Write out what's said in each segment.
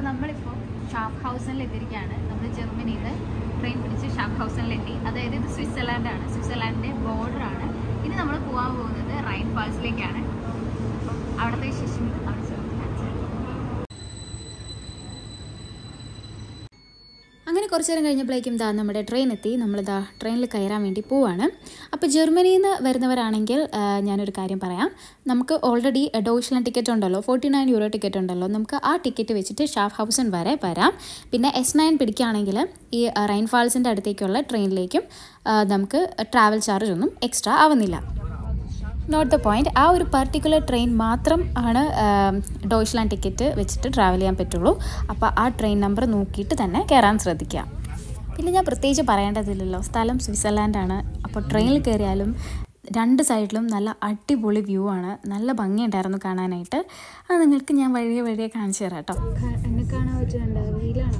നമ്മളിപ്പോൾ ഷാഫ് ഹൗസനിൽ എത്തിയിരിക്കുകയാണ് നമ്മൾ ജർമ്മനിയിൽ നിന്ന് ട്രെയിൻ പിടിച്ച് ഷാഫ് ഹൗസനിലെത്തി അതായത് ഇത് സ്വിറ്റ്സർലാൻഡ് ആണ് സ്വിറ്റ്സർലാൻഡിൻ്റെ ബോർഡറാണ് ഇനി നമ്മൾ പോകാൻ പോകുന്നത് റൈൻ ഫാൾസിലേക്കാണ് അപ്പം അവിടുത്തെ ശേഷം അവിടെ ചെറുപ്പം കാണിച്ചു അങ്ങനെ കുറച്ച് നേരം കഴിഞ്ഞപ്പോഴേക്കും ദാ നമ്മുടെ ട്രെയിൻ എത്തി നമ്മളിതാ ട്രെയിനിൽ കയറാൻ വേണ്ടി പോവാണ് അപ്പോൾ ജർമ്മനിയിൽ നിന്ന് വരുന്നവരാണെങ്കിൽ ആ, ഞാനൊരു കാര്യം പറയാം നമുക്ക് ഓൾറെഡി ഡോഷ്ലൻ ടിക്കറ്റ് ഉണ്ടല്ലോ ഫോർട്ടി നയൻ യൂറോ ടിക്കറ്റ് ഉണ്ടല്ലോ നമുക്ക് ആ ടിക്കറ്റ് വെച്ചിട്ട് ഷാഫ് ഹൗസൻ വരെ വരാം പിന്നെ എസ് നയൻ പിടിക്കുകയാണെങ്കിൽ ഈ റൈൻ ഫാൾസിൻ്റെ അടുത്തേക്കുള്ള ട്രെയിനിലേക്കും ആ, നമുക്ക് ട്രാവൽ ചാർജ് ഒന്നും എക്സ്ട്രാ ആവുന്നില്ല നോട്ട് ദ പോയിന്റ് ആ ഒരു പർട്ടിക്കുലർ ട്രെയിൻ മാത്രം ആണ് ഡോയ്ച്ച്ലാൻഡ് ടിക്കറ്റ് വെച്ചിട്ട് ട്രാവൽ ചെയ്യാൻ പറ്റുള്ളൂ അപ്പോൾ ആ ട്രെയിൻ നമ്പർ നോക്കിയിട്ട് തന്നെ കയറാൻ ശ്രദ്ധിക്കുക പിന്നെ ഞാൻ പ്രത്യേകിച്ച് പറയേണ്ടതില്ലല്ലോ സ്ഥലം സ്വിറ്റ്സർലാൻഡാണ് അപ്പോൾ ട്രെയിനിൽ കയറിയാലും രണ്ട് സൈഡിലും നല്ല അടിപൊളി വ്യൂ ആണ് നല്ല ഭംഗിയുണ്ടായിരുന്നു കാണാനായിട്ട് അത് നിങ്ങൾക്ക് ഞാൻ വഴിയെ വഴിയെ കാണിച്ചു തരാം കേട്ടോ എന്നെ കാണാൻ പറ്റുന്നുണ്ട് വെയിലാണോ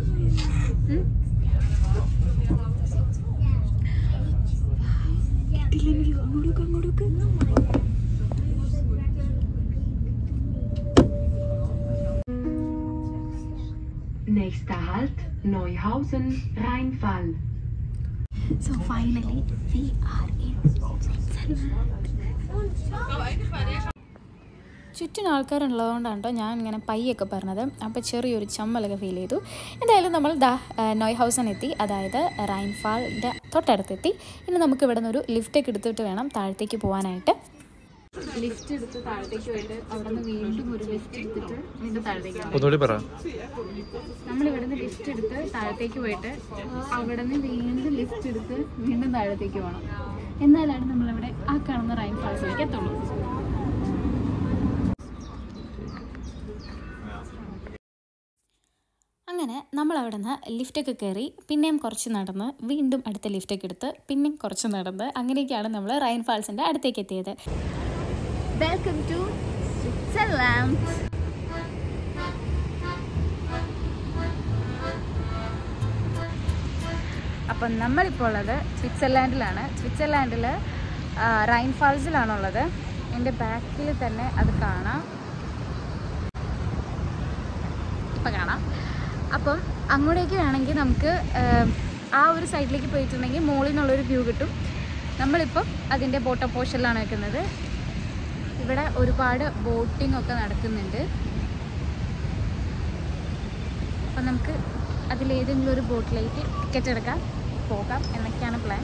Nächster Halt Neuhausen, Rheinfall. So finally we are in ചുറ്റിനും ആൾക്കാരുള്ളതുകൊണ്ടാണ് കേട്ടോ ഞാൻ ഇങ്ങനെ പയ്യൊക്കെ പറഞ്ഞത് അപ്പോൾ ചെറിയൊരു ചമ്മലൊക്കെ ഫീൽ ചെയ്തു എന്തായാലും നമ്മൾ ദാ നോയ് ഹൗസൻ എത്തി അതായത് റൈൻഫാളിൻ്റെ തൊട്ടടുത്തെത്തി ഇനി നമുക്ക് ഇവിടെ നിന്ന് ഒരു ലിഫ്റ്റൊക്കെ എടുത്തിട്ട് വേണം താഴത്തേക്ക് പോകാനായിട്ട് ലിഫ്റ്റ് എടുത്ത് താഴത്തേക്ക് പോയിട്ട് അവിടെ നിന്ന് വീണ്ടും ഒരു ലിഫ്റ്റ് എടുത്തിട്ട് വീണ്ടും താഴത്തേക്ക് പോകണം ഒന്നുകൂടി പറ നമ്മൾ ഇവിടെ നിന്ന് ലിഫ്റ്റ് എടുത്ത് താഴത്തേക്ക് പോയിട്ട് അവിടെ നിന്ന് വീണ്ടും ലിഫ്റ്റ് എടുത്ത് വീണ്ടും താഴത്തേക്ക് പോകണം എന്നാലാണ് നമ്മളിവിടെ ആ കാണുന്ന റൈൻ ഫാൾസിലേക്ക് എത്തുള്ളൂ അങ്ങനെ നമ്മൾ അവിടെ നിന്ന് ലിഫ്റ്റൊക്കെ കയറി പിന്നെയും കുറച്ച് നടന്ന് വീണ്ടും അടുത്ത ലിഫ്റ്റൊക്കെ എടുത്ത് പിന്നെയും കുറച്ച് നടന്ന് അങ്ങനെയൊക്കെയാണ് നമ്മൾ റൈൻ ഫാൾസിൻ്റെ അടുത്തേക്ക് എത്തിയത് വെൽക്കം ടു സ്വിറ്റ്സർലാൻഡ് അപ്പം നമ്മളിപ്പോൾ ഉള്ളത് സ്വിറ്റ്സർലാൻഡിലാണ് സ്വിറ്റ്സർലാൻഡിൽ റൈൻ ഫാൾസിലാണുള്ളത് എൻ്റെ ബാക്കിൽ തന്നെ അത് കാണാം ഇപ്പം കാണാം അപ്പം അങ്ങോട്ടേക്ക് വേണമെങ്കിൽ നമുക്ക് ആ, ആ ഒരു സൈഡിലേക്ക് പോയിട്ടുണ്ടെങ്കിൽ മുകളിൽ നിന്നുള്ളൊരു വ്യൂ കിട്ടും നമ്മളിപ്പം അതിൻ്റെ ബോട്ടം പോർഷനിലാണ് നിൽക്കുന്നത് ഇവിടെ ഒരുപാട് ബോട്ടിംഗ് ഒക്കെ നടക്കുന്നുണ്ട് അപ്പം നമുക്ക് അതിലേതെങ്കിലും ഒരു ബോട്ടിലേക്ക് ടിക്കറ്റ് എടുക്കാം പോകാം എന്നൊക്കെയാണ് പ്ലാൻ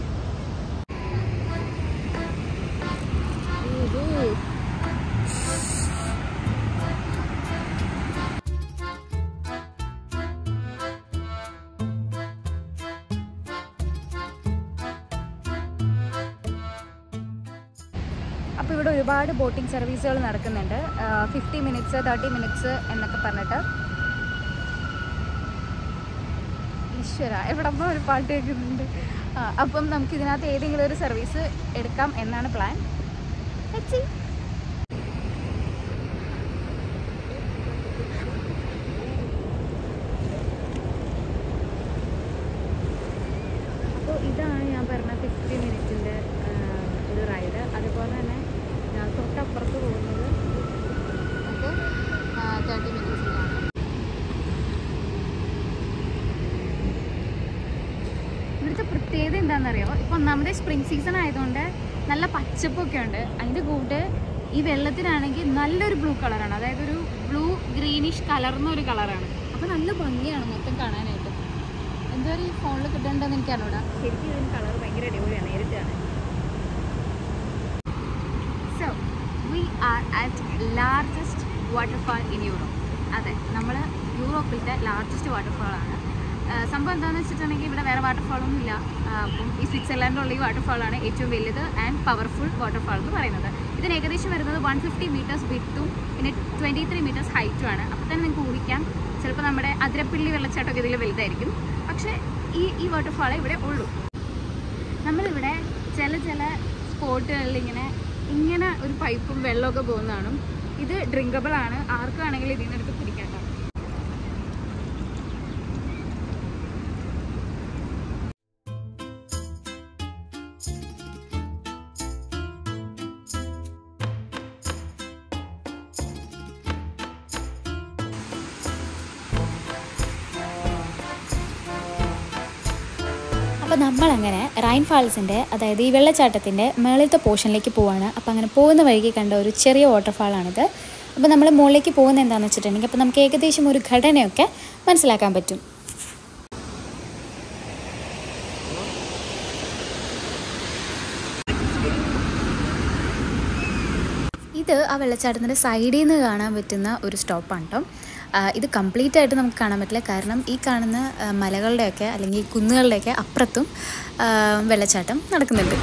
അപ്പോൾ ഇവിടെ ഒരുപാട് ബോട്ടിംഗ് സർവീസുകൾ നടക്കുന്നുണ്ട് ഫിഫ്റ്റി മിനിറ്റ്സ് തേർട്ടി മിനിറ്റ്സ് എന്നൊക്കെ പറഞ്ഞിട്ട് ഈശ്വര എവിടെ ഒരു പാട്ട് കേൾക്കുന്നുണ്ട് ആ, അപ്പം നമുക്ക് ഇതിനകത്ത് ഏതെങ്കിലും ഒരു സർവീസ് എടുക്കാം എന്നാണ് പ്ലാൻ എത്തി അപ്പോൾ ഇതാണ് ഞാൻ പറഞ്ഞ ഫിഫ്റ്റി മിനിറ്റിൻ്റെ ഒരു റൈഡ് അതുപോലെ തന്നെ ഞാൻ തൊട്ടപ്പുറത്ത് പോകുന്നത് അത് തേർട്ടി മിനിറ്റ്സിലാണ് ഇവിടുത്തെ പ്രത്യേകത എന്താണെന്നറിയോ ഇപ്പോൾ ഒന്നാമത് സ്പ്രിംഗ് സീസൺ ആയതുകൊണ്ട് നല്ല പച്ചപ്പൊക്കെ ഉണ്ട് അതിൻ്റെ കൂട്ട് ഈ വെള്ളത്തിനാണെങ്കിൽ നല്ലൊരു ബ്ലൂ കളറാണ് അതായത് ഒരു ബ്ലൂ ഗ്രീനിഷ് കലർന്ന ഒരു കളറാണ് അപ്പോൾ നല്ല ഭംഗിയാണ് മൊത്തം കാണാനായിട്ട് എന്താ ഈ ഫോണിൽ കിട്ടേണ്ടതെന്ന് എനിക്ക് അറിഞ്ഞൂടാ ശരിക്കും ഇതിന് കളർ ഭയങ്കര അടിപൊളിയാണ് നേരിട്ട് കാണാൻ so we are at largest waterfall in Europe അതെ നമ്മൾ യൂറോപ്പിലത്തെ ലാർജസ്റ്റ് വാട്ടർഫാളാണ് സംഭവം എന്താണെന്ന് വെച്ചിട്ടുണ്ടെങ്കിൽ ഇവിടെ വേറെ വാട്ടർഫാളൊന്നും ഇല്ല ആ, അപ്പം ഈ സ്വിറ്റ്സർലാൻഡിലുള്ള ഈ വാട്ടർഫാളാണ് ഏറ്റവും വലുത് ആൻഡ് പവർഫുൾ വാട്ടർഫാൾ എന്ന് പറയുന്നത് ഇതിന് ഏകദേശം വരുന്നത് വൺ ഫിഫ്റ്റി മീറ്റേഴ്സ് വിത്തും പിന്നെ ട്വൻറ്റി ത്രീ മീറ്റേഴ്സ് ഹൈറ്റും ആണ് അപ്പോൾ തന്നെ നിങ്ങൾക്ക് ഊഹിക്കാം ചിലപ്പോൾ നമ്മുടെ അതിരപ്പിള്ളി വെള്ളച്ചാട്ടമൊക്കെ ഇതിൽ വലുതായിരിക്കും പക്ഷേ ഈ ഈ വാട്ടർഫാളേ ഇവിടെ ഉള്ളൂ നമ്മളിവിടെ ചില ചില സ്പോട്ടുകളിൽ ഇങ്ങനെ ഇങ്ങനെ ഒരു പൈപ്പും വെള്ളമൊക്കെ പോകുന്നതാണ് ഇത് ഡ്രിങ്കബിൾ ആണ് ആർക്കാണെങ്കിലും ഇതിൽ നിന്നെടുത്ത് കുടിക്കാം ട്ടോ. അപ്പോൾ നമ്മളങ്ങനെ റൈൻ ഫാൾസിൻ്റെ അതായത് ഈ വെള്ളച്ചാട്ടത്തിൻ്റെ മേളിലത്തെ പോർഷനിലേക്ക് പോവാണ് അപ്പോൾ അങ്ങനെ പോകുന്ന വഴിക്ക് കണ്ട ഒരു ചെറിയ വാട്ടർഫാളാണിത് അപ്പോൾ നമ്മൾ മുകളിലേക്ക് പോകുന്നത് എന്താണെന്ന് വെച്ചിട്ടുണ്ടെങ്കിൽ അപ്പോൾ നമുക്ക് ഏകദേശം ഒരു ഘടനയൊക്കെ മനസ്സിലാക്കാൻ പറ്റും ഇത് ആ വെള്ളച്ചാട്ടത്തിൻ്റെ സൈഡിൽ നിന്ന് കാണാൻ പറ്റുന്ന ഒരു സ്റ്റോപ്പാണ് കേട്ടോ ആ, ഇത് കംപ്ലീറ്റ് ആയിട്ട് നമുക്ക് കാണാൻ പറ്റില്ല കാരണം ഈ കാണുന്ന ആ, മലകളുടെയൊക്കെ അല്ലെങ്കിൽ കുന്നുകളുടെയൊക്കെ അപ്പുറത്തും ആ, വെള്ളച്ചാട്ടം നടക്കുന്നുണ്ട്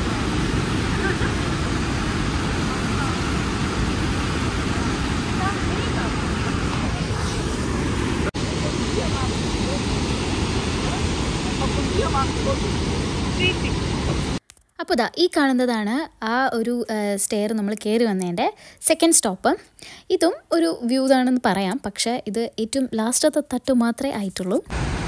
അപ്പോൾ ഇതാ ഈ കാണുന്നതാണ് ആ ഒരു സ്റ്റെയർ നമ്മൾ കയറി വന്നതിൻ്റെ സെക്കൻഡ് സ്റ്റോപ്പ് ഇതും ഒരു വ്യൂ ആണെന്ന് പറയാം പക്ഷേ ഇത് ഏറ്റവും ലാസ്റ്റത്തെ തട്ട് മാത്രമേ ആയിട്ടുള്ളൂ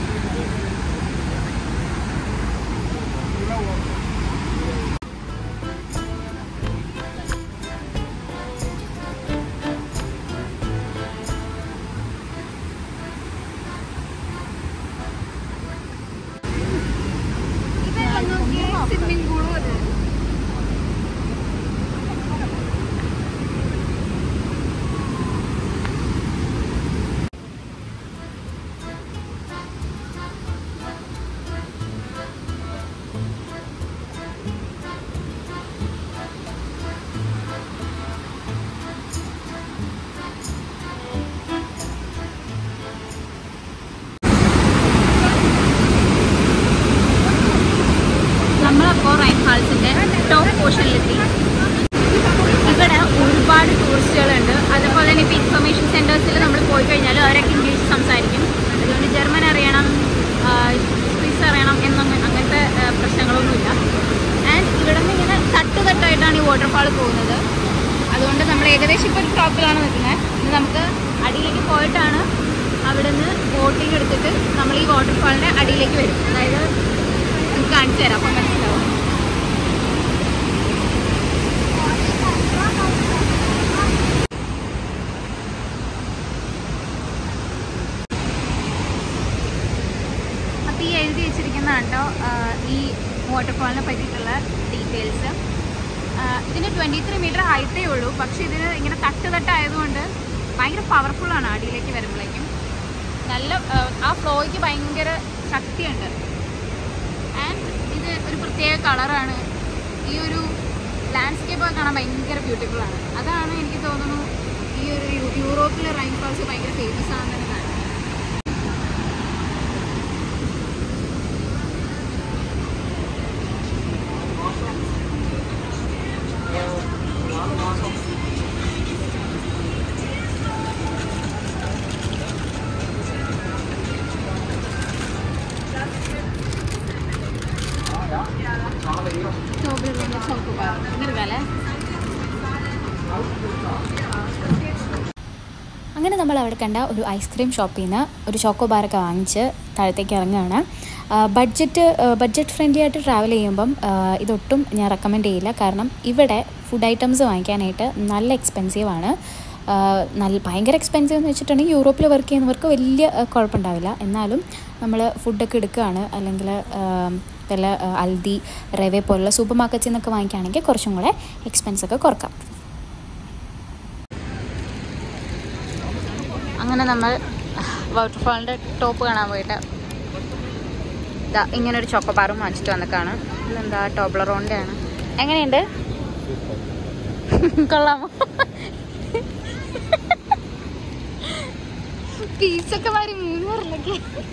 സ്വിമ്മിംഗ് പൂളും അതെ നമ്മളപ്പോൾ റൈൻ ഫാൾസിന്റെ ടോപ്പ് പോർഷനിലെത്തി ഇവിടെ ഒരുപാട് ടൂറിസ്റ്റുകളുണ്ട് അതുപോലെ തന്നെ ഇപ്പോൾ ഇൻഫർമേഷൻ സെൻറ്റേഴ്സിൽ നമ്മൾ പോയി കഴിഞ്ഞാൽ അവരൊക്കെ ഇംഗ്ലീഷ് സംസാരിക്കും അതുകൊണ്ട് ജർമ്മൻ അറിയണം സ്വിസ് അറിയണം എന്നൊന്നും അങ്ങനത്തെ ആ, പ്രശ്നങ്ങളൊന്നുമില്ല ആൻഡ് ഇവിടെ നിന്ന് ഇങ്ങനെ തട്ട് തട്ടായിട്ടാണ് ഈ വാട്ടർഫാൾ പോകുന്നത് അതുകൊണ്ട് നമ്മൾ ഏകദേശം ഇപ്പോൾ ഒരു ടോപ്പിലാണ് നിൽക്കുന്നത് ഇനി നമുക്ക് അടിയിലേക്ക് പോയിട്ടാണ് അവിടെ നിന്ന് ബോട്ടിംഗ് എടുത്തിട്ട് നമ്മൾ ഈ വാട്ടർഫാളിൻ്റെ അടിയിലേക്ക് വരും അതായത് നമുക്ക് കാണിച്ചു തരാം അപ്പം മനസ്സിലാവും അപ്പോൾ ഈ എഴുതി വെച്ചിരിക്കുന്ന കേട്ടോ ഈ വാട്ടർഫാളിനെ പറ്റിയിട്ടുള്ള ഡീറ്റെയിൽസ് ഇതിന് ട്വൻറ്റി ത്രീ മീറ്റർ ഹൈറ്റേ ഉള്ളൂ പക്ഷേ ഇതിന് ഇങ്ങനെ തട്ട് തട്ടായതുകൊണ്ട് ഭയങ്കര പവർഫുള്ളാണ് അടിയിലേക്ക് വരുമ്പോഴേക്കും നല്ല ആ, ആ ഫ്ലോയ്ക്ക് ഭയങ്കര ശക്തിയുണ്ട് ആൻഡ് ഇത് ഒരു പ്രത്യേക കളറാണ് ഈ ഒരു ലാൻഡ്സ്കേപ്പ് ഒക്കെ കാണാൻ ഭയങ്കര ബ്യൂട്ടിഫുൾ ആണ് അതാണ് എനിക്ക് തോന്നുന്നു ഈ ഒരു യു- യൂറോപ്പിലെ റൈൻ ഫാൾസ് ഭയങ്കര ഫേമസ് ആണെന്ന് കാണാൻ ചോക്ലേറ്റ് ചോക്കോബാർ ഇങ്ങനെ അങ്ങനെ നമ്മൾ അവിടെ കണ്ട ഒരു ഐസ്ക്രീം ഷോപ്പിൽ നിന്ന് ഒരു ചോക്കോ ബാറൊക്കെ വാങ്ങിച്ച് താഴത്തേക്ക് ഇറങ്ങുകയാണ് ബഡ്ജറ്റ് ബഡ്ജറ്റ് ഫ്രണ്ട്ലി ആയിട്ട് ട്രാവൽ ചെയ്യുമ്പം ആ, ഇതൊട്ടും ഞാൻ റെക്കമെൻഡ് ചെയ്യില്ല കാരണം ഇവിടെ ഫുഡ് ഐറ്റംസ് വാങ്ങിക്കാനായിട്ട് നല്ല എക്സ്പെൻസീവ് ആണ് ആ, നല്ല ഭയങ്കര എക്സ്പെൻസീവ് എന്ന് വെച്ചിട്ടുണ്ടെങ്കിൽ യൂറോപ്പിൽ വർക്ക് ചെയ്യുന്നവർക്ക് വലിയ ആ, കുഴപ്പമുണ്ടാവില്ല എന്നാലും നമ്മൾ ഫുഡൊക്കെ എടുക്കുകയാണ് അല്ലെങ്കിൽ ആ, വല്ല ആ, അൽദി റവേ പോലുള്ള സൂപ്പർ മാർക്കറ്റിൽ നിന്നൊക്കെ വാങ്ങിക്കുകയാണെങ്കിൽ കുറച്ചും കൂടെ എക്സ്പെൻസ് ഒക്കെ കുറക്കാം അങ്ങനെ നമ്മൾ വാട്ടർഫാളിൻ്റെ ടോപ്പ് കാണാൻ പോയിട്ട് ഇതാ ഇങ്ങനെ ഒരു ചോക്കോബാറും വാങ്ങിച്ചിട്ട് വന്നേക്കാണ് ഇതെന്താ ടോബ്ലറോണിൻ്റെ ആണ് എങ്ങനെയുണ്ട് കൊള്ളാമോ പീസൊക്കെ മാറി മൂന്നൂറിലൊക്കെ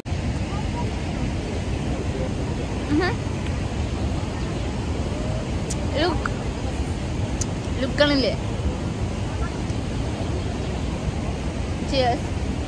ലുക്ക് ലുക്കണില്ലേ Cheers.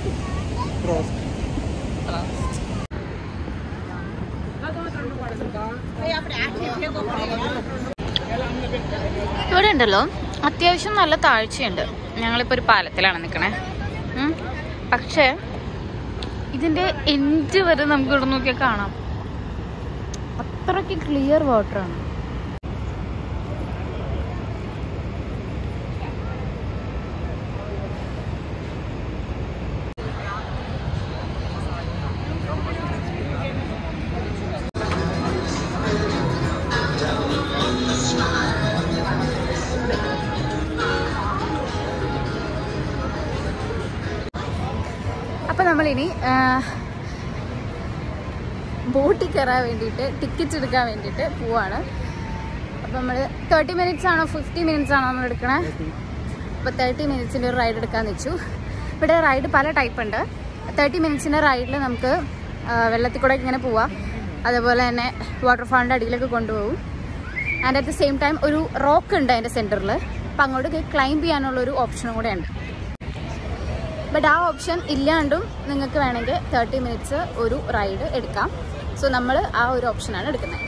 ഇവിടെ ഉണ്ടല്ലോ അത്യാവശ്യം നല്ല താഴ്ചയുണ്ട് ഞങ്ങളിപ്പോൾ ഒരു പാലത്തിലാണ് നിൽക്കണേ ഉം. പക്ഷേ ഇതിൻ്റെ എൻഡ് വരെ നമുക്ക് ഇവിടെ നോക്കിയാൽ കാണാം അത്രയ്ക്ക് ക്ലിയർ വാട്ടറാണ് അപ്പോൾ നമ്മളിനി ആ, ബോട്ടിൽ കയറാൻ വേണ്ടിയിട്ട് ടിക്കറ്റ് എടുക്കാൻ വേണ്ടിയിട്ട് പോവാണ് അപ്പോൾ നമ്മൾ തേർട്ടി മിനിറ്റ്സ് ആണോ ഫിഫ്റ്റി മിനിറ്റ്സ് ആണോ നമ്മൾ എടുക്കണേ അപ്പോൾ തേർട്ടി മിനിറ്റ്സിൻ്റെ ഒരു റൈഡ് എടുക്കാമെന്ന് വെച്ചു ഇവിടെ റൈഡ് പല ടൈപ്പ് ഉണ്ട് തേർട്ടി മിനിറ്റ്സിൻ്റെ റൈഡിൽ നമുക്ക് ആ, വെള്ളത്തിൽ കൂടെ ഇങ്ങനെ പോവാം അതേപോലെ തന്നെ വാട്ടർഫാളിൻ്റെ അടിയിലേക്ക് കൊണ്ടുപോകും and at the same time ഒരു റോക്ക് ഉണ്ട് അതിൻ്റെ സെൻറ്ററിൽ അപ്പം അങ്ങോട്ട് ക്ലൈംബ് ചെയ്യാനുള്ള ഒരു ഓപ്ഷനും കൂടെ ഉണ്ട് ബട്ട് ആ ഓപ്ഷൻ ഇല്ലാണ്ടും നിങ്ങൾക്ക് വേണമെങ്കിൽ തേർട്ടി മിനിറ്റ്സ് ഒരു റൈഡ് എടുക്കാം സോ നമ്മൾ ആ ഒരു ഓപ്ഷനാണ് എടുക്കുന്നത്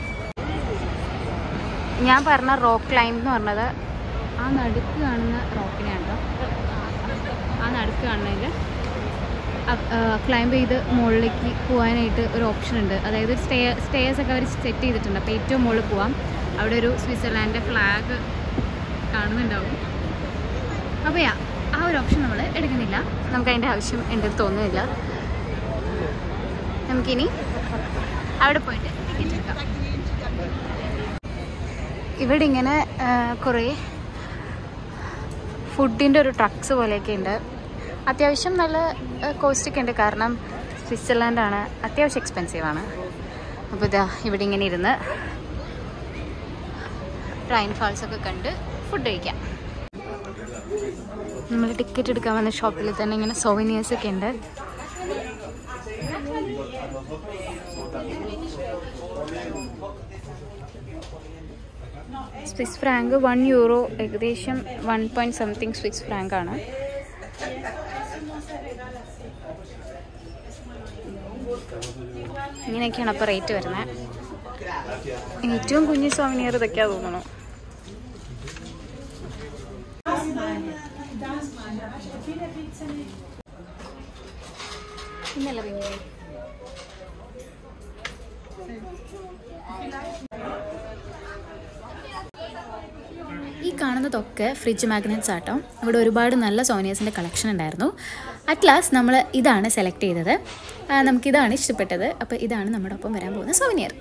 ഞാൻ പറഞ്ഞ റോക്ക് ക്ലൈംബ് എന്ന് പറഞ്ഞത് ആ നടുക്ക് കാണുന്ന റോക്കിനെയാണ് കേട്ടോ ആ നടുക്ക് കാണുന്നതിൽ ക്ലൈംബ് ചെയ്ത് മുകളിലേക്ക് പോകാനായിട്ട് ഒരു ഓപ്ഷൻ ഉണ്ട് അതായത് സ്റ്റേ സ്റ്റേയേഴ്സ് ഒക്കെ അവർ സെറ്റ് ചെയ്തിട്ടുണ്ട് അപ്പോൾ ഏറ്റവും മുകളിൽ പോവാം അവിടെ ഒരു സ്വിറ്റ്സർലാൻഡിൻ്റെ ഫ്ലാഗ് കാണുന്നുണ്ടാവും അപ്പോൾ യാ ആ ഒരു ഓപ്ഷൻ നമ്മൾ എടുക്കുന്നില്ല നമുക്ക് അതിൻ്റെ ആവശ്യം ഉണ്ടെന്ന് തോന്നുന്നില്ല നമുക്കിനി അവിടെ പോയിട്ട് ടിക്കറ്റ് എടുക്കാം ഇവിടെ ഇങ്ങനെ ആ, കുറേ ഫുഡിൻ്റെ ഒരു ട്രക്സ് പോലെയൊക്കെ ഉണ്ട് അത്യാവശ്യം നല്ല കോസ്റ്റൊക്കെ ഉണ്ട് കാരണം സ്വിറ്റ്സർലാൻഡാണ് അത്യാവശ്യം എക്സ്പെൻസീവ് ആണ് അപ്പോൾ ഇതാ ഇവിടെ ഇങ്ങനെ ഇരുന്ന് റൈൻ ഫാൾസ് ഒക്കെ കണ്ട് ഫുഡ് കഴിക്കാം നമ്മൾ ടിക്കറ്റ് എടുക്കാൻ വന്ന ഷോപ്പിൽ തന്നെ ഇങ്ങനെ സോവിനിയേഴ്സ് ഒക്കെ ഉണ്ട് സ്വിസ് ഫ്രാങ്ക് വൺ യൂറോ ഏകദേശം one point something Swiss franc ആണ് ഇങ്ങനെയൊക്കെയാണ് അപ്പോൾ റേറ്റ് വരുന്നത് ഏറ്റവും കുഞ്ഞു സോവിനിയർ ഇതൊക്കെയാ തോന്നുന്നു ഇന്നല്ല പിന്നെ ഈ കാണുന്നതൊക്കെ ഫ്രിഡ്ജ് മാഗ്നറ്റ്സ് ആട്ടോ ഇവിടെ ഒരുപാട് നല്ല സോനിയേഴ്സിൻ്റെ കളക്ഷൻ ഉണ്ടായിരുന്നു അറ്റ് ലാസ്റ്റ് നമ്മൾ ഇതാണ് സെലക്ട് ചെയ്തത് ആ, നമുക്കിതാണ് ഇഷ്ടപ്പെട്ടത് അപ്പോൾ ഇതാണ് നമ്മുടെ ഒപ്പം വരാൻ പോകുന്ന സോനിയർ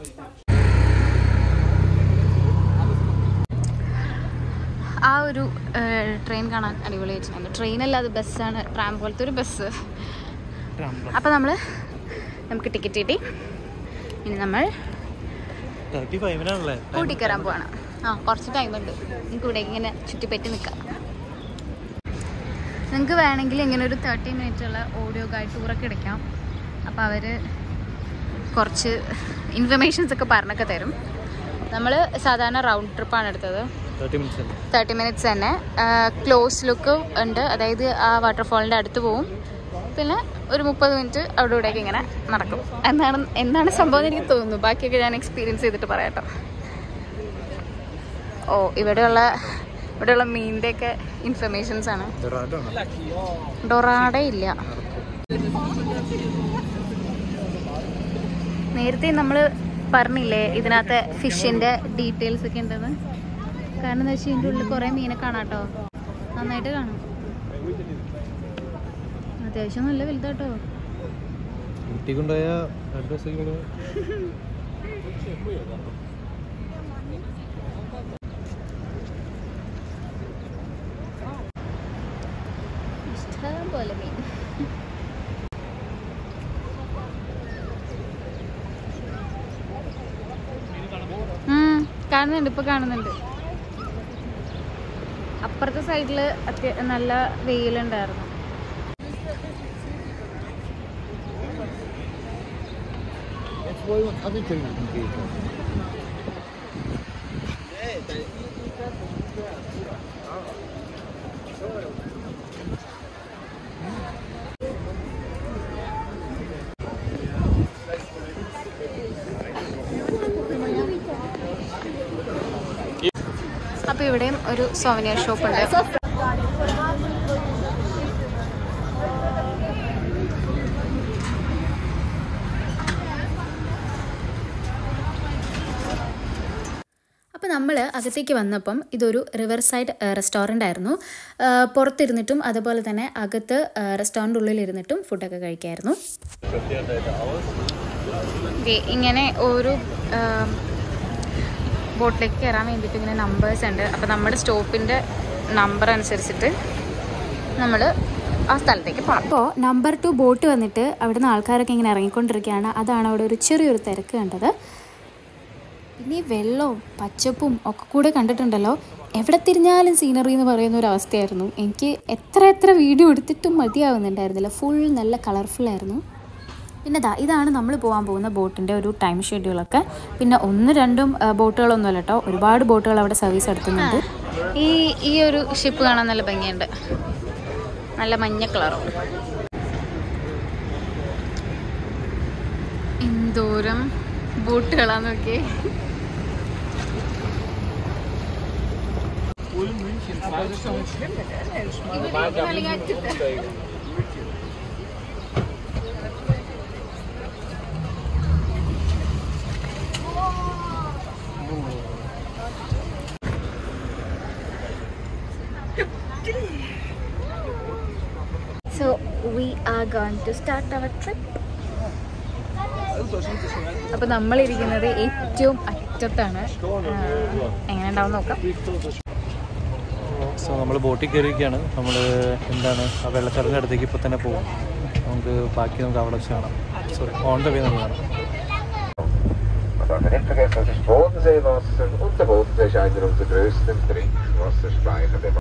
ആ ഒരു ട്രെയിൻ കാണാൻ അടിപൊളിയായിട്ടുണ്ട് ട്രെയിനല്ല അത് ബസ്സാണ് ട്രാം പോലത്തെ ഒരു ബസ് അപ്പോൾ നമ്മൾ നമുക്ക് ടിക്കറ്റ് കിട്ടി ഇനി നമ്മൾ തേർട്ടി ഫൈവിനാണല്ലേ കൂട്ടി കയറാൻ പോവാണ് ആ കുറച്ച് ടൈമുണ്ട് നിങ്ങൾക്ക് ഇവിടെ ഇങ്ങനെ ചുറ്റിപ്പറ്റി നിൽക്കാം നിങ്ങൾക്ക് വേണമെങ്കിൽ ഇങ്ങനെ ഒരു തേർട്ടി മിനിറ്റുള്ള ഓഡിയോ ഗൈഡ് ടൂറൊക്കെ എടുക്കാം അപ്പോൾ അവർ കുറച്ച് ഇൻഫർമേഷൻസ് ഒക്കെ പറഞ്ഞൊക്കെ തരും നമ്മൾ സാധാരണ റൗണ്ട് ട്രിപ്പാണ് എടുത്തത് തേർട്ടി മിനിറ്റ്സ് അല്ലേ തേർട്ടി മിനിറ്റ്സ് തന്നെ ക്ലോസ് ലുക്ക് ഉണ്ട് അതായത് ആ വാട്ടർഫോളിൻ്റെ അടുത്ത് പോവും പിന്നെ ഒരു മുപ്പത് മിനിറ്റ് അവിടെ ഇവിടെയൊക്കെ ഇങ്ങനെ നടക്കും എന്നാണ് എന്താണ് സംഭവം എന്ന് എനിക്ക് തോന്നുന്നു ബാക്കിയൊക്കെ ഞാൻ എക്സ്പീരിയൻസ് ചെയ്തിട്ട് പറയാട്ടോ ഓ ഇവിടെയുള്ള ഇവിടെയുള്ള മീനിൻ്റെയൊക്കെ ഇൻഫർമേഷൻസ് ആണ് ഡൊറാഡ ഇല്ല നേരത്തെ നമ്മൾ പറഞ്ഞില്ലേ ഇതിനകത്ത് ഫിഷിൻ്റെ ഡീറ്റെയിൽസ് ഒക്കെ ഉണ്ടെന്ന് കാരണം എന്താ വെച്ചാൽ ഇതിൻ്റെ ഉള്ളിൽ കുറേ മീനെ കാണാം കേട്ടോ നന്നായിട്ട് കാണും അത്യാവശ്യം നല്ല വലുതാട്ടോ ഊട്ടി കൊണ്ടുപോയ അഡ്രസ് ഇഷ്ടം പോലെ മീൻ ഉം, കാണുന്നുണ്ട് ഇപ്പൊ കാണുന്നുണ്ട് അപ്പുറത്തെ സൈഡില് അത്യ നല്ല വെയിലുണ്ടായിരുന്നു അപ്പൊ ഇവിടെയും ഒരു സോവനിയർ ഷോപ്പ് ഉണ്ട് അപ്പോൾ നമ്മൾ അകത്തേക്ക് വന്നപ്പം ഇതൊരു റിവർ സൈഡ് റെസ്റ്റോറൻ്റ് ആയിരുന്നു ആ, പുറത്തിരുന്നിട്ടും അതുപോലെ തന്നെ അകത്ത് റെസ്റ്റോറൻ്റ് ഉള്ളിലിരുന്നിട്ടും ഫുഡൊക്കെ കഴിക്കായിരുന്നു ദേ ഇങ്ങനെ ഒരു ബോട്ടിലേക്ക് കയറാൻ വേണ്ടിയിട്ട് ഇങ്ങനെ നമ്പേഴ്സ് ഉണ്ട് അപ്പോൾ നമ്മുടെ സ്റ്റോപ്പിൻ്റെ നമ്പർ അനുസരിച്ചിട്ട് നമ്മൾ ആ സ്ഥലത്തേക്ക് പോകണം അപ്പോൾ നമ്പർ ടു ബോട്ട് വന്നിട്ട് അവിടുന്ന് ആൾക്കാരൊക്കെ ഇങ്ങനെ ഇറങ്ങിക്കൊണ്ടിരിക്കുകയാണ് അതാണ് അവിടെ ഒരു ചെറിയൊരു തിരക്ക് കണ്ടത് പിന്നെ ഈ വെള്ളവും പച്ചപ്പും ഒക്കെ കൂടെ കണ്ടിട്ടുണ്ടല്ലോ എവിടെ തിരിഞ്ഞാലും സീനറി എന്ന് പറയുന്ന ഒരു അവസ്ഥയായിരുന്നു എനിക്ക് എത്ര എത്ര വീഡിയോ എടുത്തിട്ടും മതിയാവുന്നുണ്ടായിരുന്നില്ല ഫുൾ നല്ല കളർഫുൾ ആയിരുന്നു പിന്നെ ദാ ഇതാണ് നമ്മൾ പോകാൻ പോകുന്ന ബോട്ടിൻ്റെ ഒരു ടൈം ഷെഡ്യൂളൊക്കെ പിന്നെ ഒന്ന് രണ്ടും ആ, ബോട്ടുകളൊന്നുമല്ല കേട്ടോ ഒരുപാട് ബോട്ടുകൾ അവിടെ സർവീസ് നടത്തുന്നുണ്ട് ഈ ഈ ഒരു ഷിപ്പ് കാണാൻ നല്ല ഭംഗിയുണ്ട് നല്ല മഞ്ഞ കളറും എന്തോരം ബോട്ടുകളാന്ന് നോക്കി so we are going to start our trip അപ്പോൾ നമ്മളിരിക്കുന്നത് ഏറ്റവും അറ്റത്താണ് ആ, എങ്ങനെ ഉണ്ടാവും നോക്കാം സോ നമ്മൾ ബോട്ടിൽ കയറിയിരിക്കുകയാണ് നമ്മൾ എന്താണ് ആ വെള്ളച്ചാറിൻ്റെ അടുത്തേക്ക് ഇപ്പോൾ തന്നെ പോകും നമുക്ക് ബാക്കി നമുക്ക് അവിടെ വെച്ച് കാണാം സോറി ഓൺ ദ വേ നമുക്ക് കാണാം Man darf nicht vergessen, das ist Bodenseewasser und der Bodensee ist einer unserer grössten Trinkwasserspeicher. der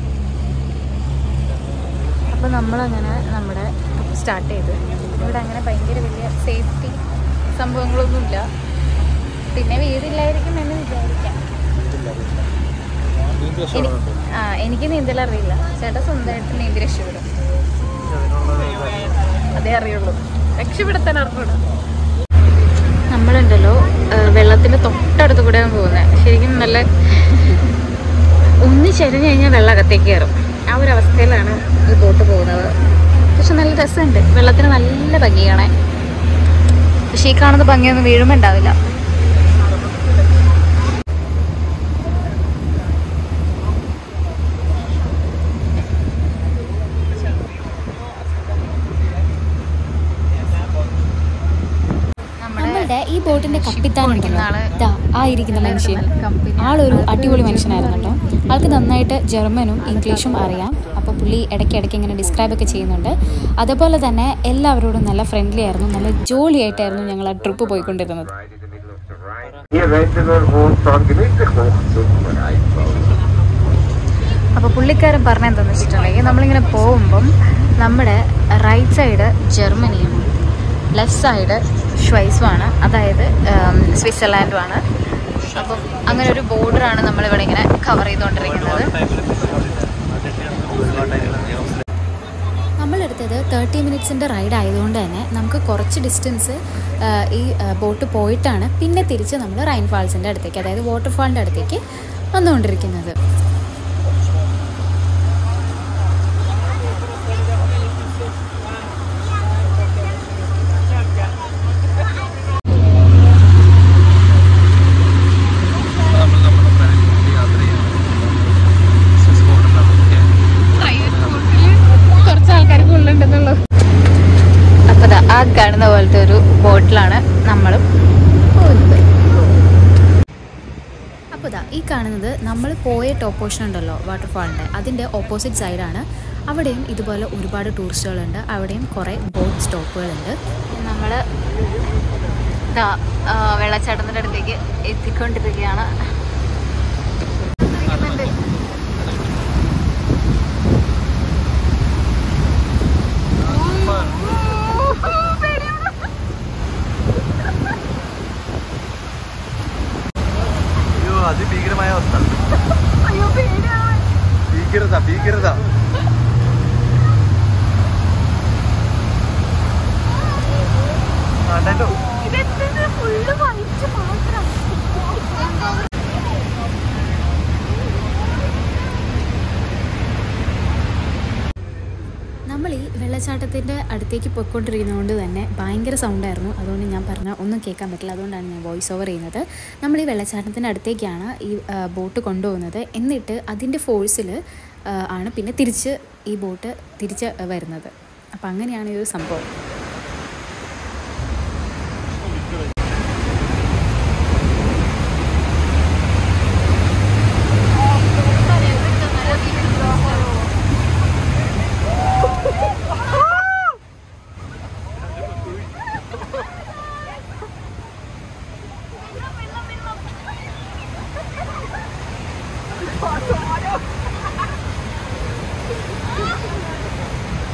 അപ്പോൾ നമ്മളങ്ങനെ നമ്മുടെ സ്റ്റാർട്ട് ചെയ്തു ഇവിടെ അങ്ങനെ ഭയങ്കര വലിയ സേഫ്റ്റി സംഭവങ്ങളൊന്നുമില്ല പിന്നെ വീടില്ലായിരിക്കും എന്ന് വിചാരിക്കാം എനി- ആ എനിക്ക് നീന്തൽ അറിയില്ല ചേട്ടാ സ്വന്തമായിട്ട് നീന്തി രക്ഷപ്പെടും അതേ അറിയുള്ളൂ രക്ഷപ്പെടുത്താൻ അറിഞ്ഞൂടാ നമ്മളുണ്ടല്ലോ വെള്ളത്തിന്റെ തൊട്ടടുത്ത് കൂടെയാണ് പോകുന്നത് ശരിക്കും നല്ല ഒന്ന് ചെരിഞ്ഞു കഴിഞ്ഞാൽ വെള്ളം അകത്തേക്ക് കയറും ആ ഒരു അവസ്ഥയിലാണ് ഈ ബോട്ട് പോകുന്നത് പക്ഷെ നല്ല രസമുണ്ട് വെള്ളത്തിന് നല്ല ഭംഗിയാണ് പക്ഷേ ഈ കാണുന്ന ഭംഗിയൊന്നും വീഴുമ്പോൾ ഉണ്ടാവില്ല നമ്മുടെ നമ്മളുടെ ഈ ബോട്ടിന്റെ കപ്പിത്താൻ ഉണ്ടല്ലോ ആള് ദാ ആ ഇരിക്കുന്ന മനുഷ്യൻ കമ്പനി ആളൊരു അടിപൊളി മനുഷ്യനായിരുന്നു കേട്ടോ ആൾക്ക് നന്നായിട്ട് ജർമ്മനും ഇംഗ്ലീഷും അറിയാം അപ്പോൾ പുള്ളി ഇടയ്ക്ക് ഇടയ്ക്ക് ഇങ്ങനെ ഡിസ്ക്രൈബ് ഒക്കെ ചെയ്യുന്നുണ്ട് അതുപോലെ തന്നെ എല്ലാവരോടും നല്ല ഫ്രണ്ട്ലി ആയിരുന്നു നല്ല ജോളിയായിട്ടായിരുന്നു ഞങ്ങൾ ആ ട്രിപ്പ് പോയിക്കൊണ്ടിരുന്നത് Right in the middle of the Rhein. Hier wenden wir uns dann gemütlich hoch zum Rheinfall. അപ്പോൾ പുള്ളിക്കാരൻ പറഞ്ഞ എന്താണെന്ന് വെച്ചിട്ടുണ്ടെങ്കിൽ നമ്മളിങ്ങനെ പോകുമ്പം നമ്മുടെ റൈറ്റ് സൈഡ് ജർമ്മനിയാണ് ലെഫ്റ്റ് സൈഡ് ഷ്വൈസുമാണ് അതായത് ഉം, സ്വിറ്റ്സർലാൻഡുമാണ് അപ്പം അങ്ങനെ ഒരു ബോർഡറാണ് നമ്മളിവിടെ ഇങ്ങനെ കവർ ചെയ്തുകൊണ്ടിരിക്കുന്നത് നമ്മളെടുത്തത് തേർട്ടി മിനിറ്റ്സിൻ്റെ റൈഡ് ആയതുകൊണ്ട് തന്നെ നമുക്ക് കുറച്ച് ഡിസ്റ്റൻസ് ഈ ബോട്ട് പോയിട്ടാണ് പിന്നെ തിരിച്ച് നമ്മൾ റൈൻ ഫാൾസിൻ്റെ അടുത്തേക്ക് അതായത് വാട്ടർഫാളിൻ്റെ അടുത്തേക്ക് വന്നുകൊണ്ടിരിക്കുന്നത് കുറച്ച് ആൾക്കാർക്ക് ഉള്ളുണ്ടെന്നുള്ളൂ അപ്പോൾ ദാ ആ കാണുന്ന പോലത്തെ ഒരു ബോട്ടിലാണ് നമ്മളും പോകുന്നത് അപ്പോൾ ഇതാ ഈ കാണുന്നത് നമ്മൾ പോയ ടോപ്പ് പോർഷൻ ഉണ്ടല്ലോ വാട്ടർഫാളിൻ്റെ അതിൻ്റെ ഓപ്പോസിറ്റ് സൈഡാണ് അവിടെയും ഇതുപോലെ ഒരുപാട് ടൂറിസ്റ്റുകളുണ്ട് അവിടെയും കുറേ ബോട്ട് സ്റ്റോപ്പുകളുണ്ട് നമ്മൾ വെള്ളച്ചാട്ടത്തിൻ്റെ അടുത്തേക്ക് എത്തിക്കൊണ്ടിരിക്കുകയാണ് അയ്യോ അതിഭീകരമായ അവസ്ഥ ഭീകരത ഭീകരത കണ്ടോ നമ്മൾ ഈ വെള്ളച്ചാട്ടത്തിൻ്റെ അടുത്തേക്ക് പോയിക്കൊണ്ടിരിക്കുന്നതുകൊണ്ട് തന്നെ ഭയങ്കര സൗണ്ടായിരുന്നു അതുകൊണ്ട് ഞാൻ പറഞ്ഞ ഒന്നും കേൾക്കാൻ പറ്റില്ല അതുകൊണ്ടാണ് ഞാൻ വോയിസ് ഓവർ ചെയ്യുന്നത് നമ്മൾ ഈ വെള്ളച്ചാട്ടത്തിൻ്റെ അടുത്തേക്കാണ് ഈ ആ, ബോട്ട് കൊണ്ടുപോകുന്നത് എന്നിട്ട് അതിൻ്റെ ഫോഴ്സിൽ ആണ് പിന്നെ തിരിച്ച് ഈ ബോട്ട് തിരിച്ച് വരുന്നത് അപ്പം അങ്ങനെയാണ് ഈ ഒരു സംഭവം ആ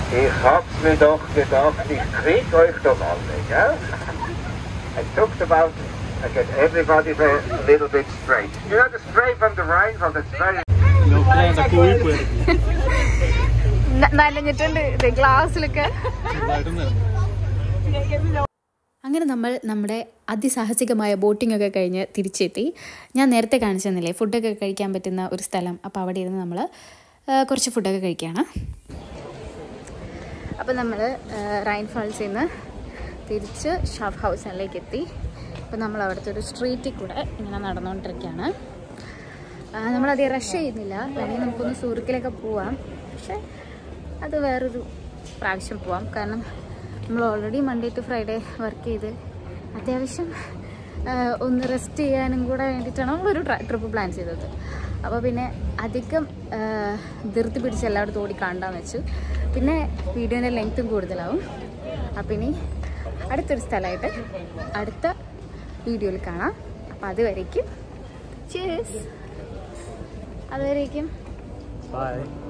Ich hab's mir doch gedacht, ich krieg euch doch alle, gell? I talked about, I get everybody a little bit straight. You know the spray from the Rheinfall, that's very നനഞ്ഞിട്ടുണ്ട് ഗ്ലാസ്സിലൊക്കെ അങ്ങനെ നമ്മൾ നമ്മുടെ അതിസാഹസികമായ ബോട്ടിംഗ് ഒക്കെ കഴിഞ്ഞ് തിരിച്ചെത്തി ഞാൻ നേരത്തെ കാണിച്ചു തന്നില്ലേ ഫുഡൊക്കെ കഴിക്കാൻ പറ്റുന്ന ഒരു സ്ഥലം അപ്പോൾ അവിടെ ഇരുന്ന് നമ്മൾ കുറച്ച് ഫുഡൊക്കെ കഴിക്കുകയാണ് അപ്പോൾ നമ്മൾ റൈൻ ഫാൾസിൽ നിന്ന് തിരിച്ച് ഷാഫ് ഹൗസിലേക്ക് എത്തി അപ്പോൾ നമ്മൾ അവിടുത്തെ ഒരു സ്ട്രീറ്റിൽ കൂടെ ഇങ്ങനെ നടന്നുകൊണ്ടിരിക്കുകയാണ് ആ, നമ്മളധികം റഷ് ചെയ്യുന്നില്ല വേണമെങ്കിൽ നമുക്കൊന്ന് സൂറിക്കിലൊക്കെ പോവാം പക്ഷേ അത് വേറൊരു പ്രാവശ്യം പോവാം കാരണം നമ്മൾ already Monday to Friday work ചെയ്ത് അത്യാവശ്യം ആ, ഒന്ന് റെസ്റ്റ് ചെയ്യാനും കൂടെ വേണ്ടിയിട്ടാണ് നമ്മളൊരു ട്രിപ്പ് പ്ലാൻ ചെയ്തത് അപ്പോൾ പിന്നെ അധികം ആ, ധൃതി പിടിച്ച് എല്ലായിടത്തും ഓടി കാണാമെന്ന് വെച്ചു പിന്നെ വീഡിയോൻ്റെ ലെങ്ത്തും കൂടുതലാവും അപ്പം ഇനി അടുത്തൊരു സ്ഥലമായിട്ട് അടുത്ത വീഡിയോയിൽ കാണാം അപ്പോൾ അതുവരേക്കും ചേസ് അതുവരേക്കും ബൈ